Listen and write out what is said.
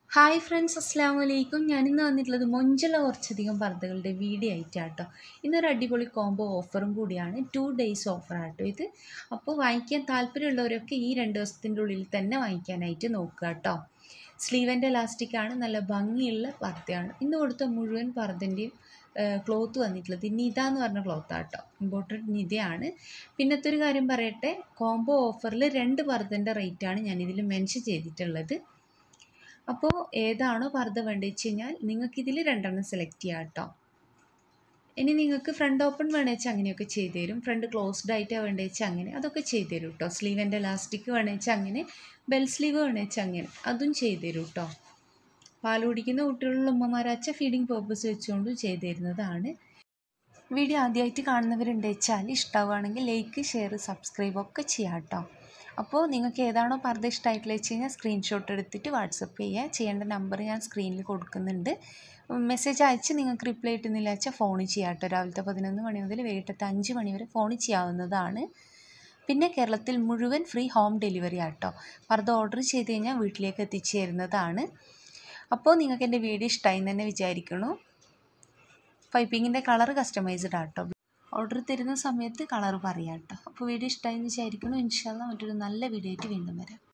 hi friends അസ്സാം വലൈക്കും ഞാനിന്ന് വന്നിട്ടുള്ളത് മൊഞ്ചുള്ള കുറച്ചധികം പർദ്ദകളുടെ വീഡിയോ ആയിട്ടാട്ടോ ഇന്നൊരു അടിപൊളി കോംബോ ഓഫറും കൂടിയാണ് ടു ഡേയ്സ് ഓഫറാട്ടോ ഇത് അപ്പോൾ വാങ്ങിക്കാൻ താല്പര്യമുള്ളവരൊക്കെ ഈ രണ്ട് ദിവസത്തിൻ്റെ ഉള്ളിൽ തന്നെ വാങ്ങിക്കാനായിട്ട് നോക്കുക കേട്ടോ സ്ലീവൻ്റെ ഇലാസ്റ്റിക്കാണ് നല്ല ഭംഗിയുള്ള പർദ്ദയാണ് ഇന്ന് കൊടുത്ത മുഴുവൻ പർദ്ദൻ്റെയും ക്ലോത്ത് വന്നിട്ടുള്ളത് നിത എന്ന് പറഞ്ഞ ക്ലോത്താണ് കേട്ടോ ഇമ്പോർട്ടഡ് നിതയാണ് പിന്നത്തെ ഒരു കാര്യം പറയട്ടെ കോംബോ ഓഫറിൽ രണ്ട് പർദ്ദൻ്റെ റേറ്റാണ് ഞാനിതിൽ മെൻഷൻ ചെയ്തിട്ടുള്ളത് അപ്പോൾ ഏതാണോ പർദ്ദ വേണ്ടത് വെച്ച് കഴിഞ്ഞാൽ നിങ്ങൾക്കിതിൽ രണ്ടെണ്ണം സെലക്ട് ചെയ്യാം കേട്ടോ ഇനി നിങ്ങൾക്ക് ഫ്രണ്ട് ഓപ്പൺ വേണമെന്ന് വെച്ചാൽ അങ്ങനെയൊക്കെ ചെയ്തു തരും ഫ്രണ്ട് ക്ലോസ്ഡ് ആയിട്ടാണ് വേണ്ടത് വെച്ചാൽ അങ്ങനെ അതൊക്കെ ചെയ്തു തരും കേട്ടോ സ്ലീവിൻ്റെ ലാസ്റ്റിക് വേണമെന്ന് വെച്ചാൽ അങ്ങനെ ബെൽ സ്ലീവ് വേണമെന്ന് വെച്ചാൽ അങ്ങനെ അതും ചെയ്തു തരും കേട്ടോ പാൽ കുടിക്കുന്ന കുട്ടികളുള്ള ഉമ്മമാരാച്ച ഫീഡിങ് പർപ്പസ് വെച്ചുകൊണ്ടും ചെയ്തു തരുന്നതാണ് വീഡിയോ ആദ്യമായിട്ട് കാണുന്നവരുണ്ട് വെച്ചാൽ ഇഷ്ടമാവുകയാണെങ്കിൽ ലൈക്ക് ഷെയർ സബ്സ്ക്രൈബ് ഒക്കെ ചെയ്യാം കേട്ടോ അപ്പോൾ നിങ്ങൾക്ക് ഏതാണോ പർദ്ദ ഇഷ്ടമായിട്ടുള്ള വെച്ച് കഴിഞ്ഞാൽ സ്ക്രീൻഷോട്ട് എടുത്തിട്ട് വാട്സപ്പ് ചെയ്യുക ചെയ്യേണ്ട നമ്പർ ഞാൻ സ്ക്രീനിൽ കൊടുക്കുന്നുണ്ട് മെസ്സേജ് അയച്ച് നിങ്ങൾക്ക് റിപ്ലൈ കിട്ടുന്നില്ല വെച്ചാൽ ഫോണിൽ ചെയ്യാം കേട്ടോ രാവിലത്തെ പതിനൊന്ന് മണി മുതൽ വൈകിട്ടത്തെ അഞ്ച് മണി വരെ ഫോണിൽ ചെയ്യാവുന്നതാണ് പിന്നെ കേരളത്തിൽ മുഴുവൻ ഫ്രീ ഹോം ഡെലിവറി ആട്ടോ പർദ്ദ ഓർഡർ ചെയ്ത് കഴിഞ്ഞാൽ വീട്ടിലേക്ക് എത്തിച്ചു തരുന്നതാണ് അപ്പോൾ നിങ്ങൾക്ക് എൻ്റെ വീഡിയോ ഇഷ്ടമായി തന്നെ വിചാരിക്കണു പൈപ്പിങ്ങിൻ്റെ കളർ കസ്റ്റമൈസ്ഡ് ആട്ടോ ഓർഡർ തരുന്ന സമയത്ത് കളർ പറയാം കേട്ടോ അപ്പോൾ വീഡിയോ ഇഷ്ടമായി എന്ന് വിചാരിക്കുന്നു ഇൻഷാല്ല മറ്റൊരു നല്ല വീഡിയോ ആയിട്ട് വീണ്ടും വരാം